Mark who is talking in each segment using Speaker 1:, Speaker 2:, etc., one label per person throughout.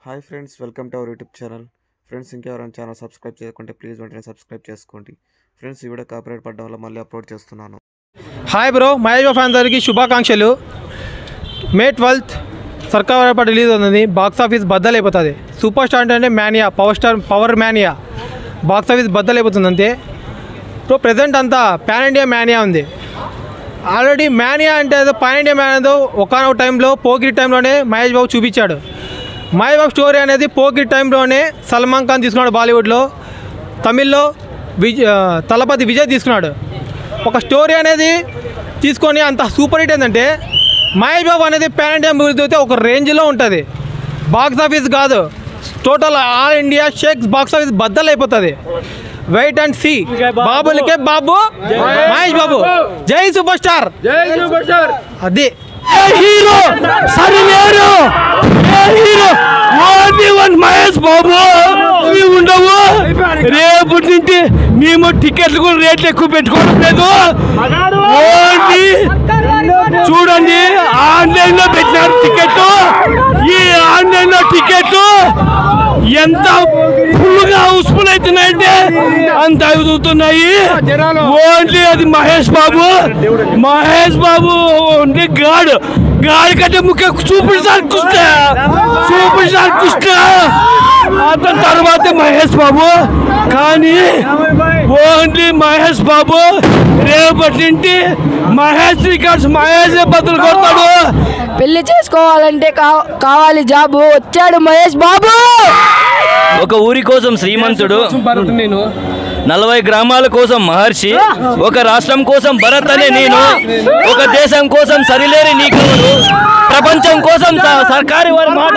Speaker 1: hi friends welcome to our YouTube channel friends ఇంకెవరైనా channel subscribe చేయకుంటే please వెంటనే subscribe చేసుకోండి ఫ్రెండ్స్ ఈ వీడియో కాపరేట్ పడడం వల్ల మళ్ళీ అప్లోడ్ చేస్తున్నాను
Speaker 2: hi bro Mahesh Babu fans అందరికీ శుభాకాంక్షలు మే ట్వెల్త్ సర్కార్ పాట రిలీజ్ అవుతుంది బాక్స్ ఆఫీస్ బద్దలైపోతుంది సూపర్ స్టార్ అంటే mania power star power mania box office బద్దలైపోతుంది అంతే సో ప్రజెంట్ అంతా పాన్ ఇండియా మ్యానియా ఉంది ఆల్రెడీ మ్యానియా అంటే ఏదో పాన్ ఇండియా మ్యాన్ ఏదో ఒకనొక టైంలో పోగిరి టైంలోనే మహేష్ బాబు చూపించాడు మహేష్ బాబు స్టోరీ అనేది పోగిరి టైంలోనే సల్మాన్ ఖాన్ తీసుకున్నాడు బాలీవుడ్లో తమిళ్లో విజ్ ఆ, తలపతి విజయ్ తీసుకున్నాడు ఒక స్టోరీ అనేది తీసుకొని అంత సూపర్ హిట్ ఏంటంటే మహేష్ బాబు అనేది పాన్ ఇండియా మూవీ అయితే ఒక రేంజ్లో ఉంటుంది బాక్స్ ఆఫీస్ కాదు total all India shakes box office బద్దలు అయిపోతుంది వెయిట్ అండ్ సి బాబులకే బాబు మహేష్ బాబు జై సూపర్ స్టార్ అది
Speaker 3: హీరో సరిలేరు hero only one Mahesh Babu ఇవి ఉండవు రేపటి నుంచి మేము టికెట్లు కూడా రేట్లు ఎక్కువ పెట్టుకోవడం లేదు ఓన్లీ చూడండి ఆన్లైన్ లో పెట్టినారు టికెట్ ఈ ఆన్లైన్ లో టికెట్ ఎంత ఫుల్గా హౌస్ఫుల్ అవుతున్నాయంటే అంత అవుతున్నాయి ఓన్లీ అది మహేష్ బాబు మహేష్ బాబు ఓన్లీ గాడ్ గాడి కంటే ముఖ్య సూపర్ స్టార్ కుస్తా సూపర్ స్టార్ కుస్తా అతని తర్వాత మహేష్ బాబు కానీ ఓన్లీ మహేష్ బాబు రేపటి నుండి మహేష్ రికార్డ్స్ మహేష్ బదులు కొడతాడు
Speaker 4: పెళ్లి చేసుకోవాలంటే కా- కావాలి జాబు వచ్చాడు మహేష్ బాబు
Speaker 5: ఒక ఊరి కోసం శ్రీమంతుడు నలభై గ్రామాల కోసం మహర్షి ఒక రాష్ట్రం కోసం భరత్ అనే నేను ఒక దేశం కోసం సరిలేని నీకు ప్రపంచం కోసం స- Sarkaru Vaari Maata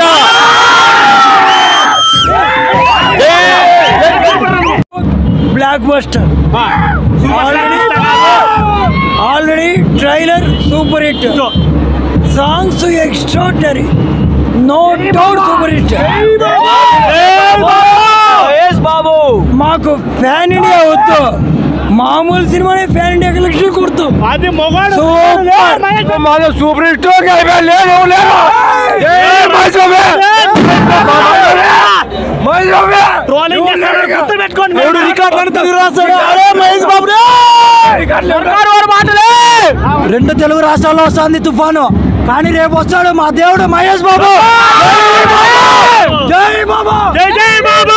Speaker 3: blockbuster already already trailer super hit songs extraordinary no doubt super hit
Speaker 5: Mahesh Babu
Speaker 3: మాకు ఫ్యాన్ ఇండియా వద్దు మామూలు సినిమానే ఫ్యాన్ ఇండియా కలెక్షన్ కుడుతూ అది సూపర్ సూపర్ హిట్ లేదు లేదు రెండు తెలుగు రాష్ట్రాల్లో వస్తుంది తుఫాను కానీ రేపు వస్తాడు మా దేవుడు మహేష్ బాబు జై బాబా జై జై బాబా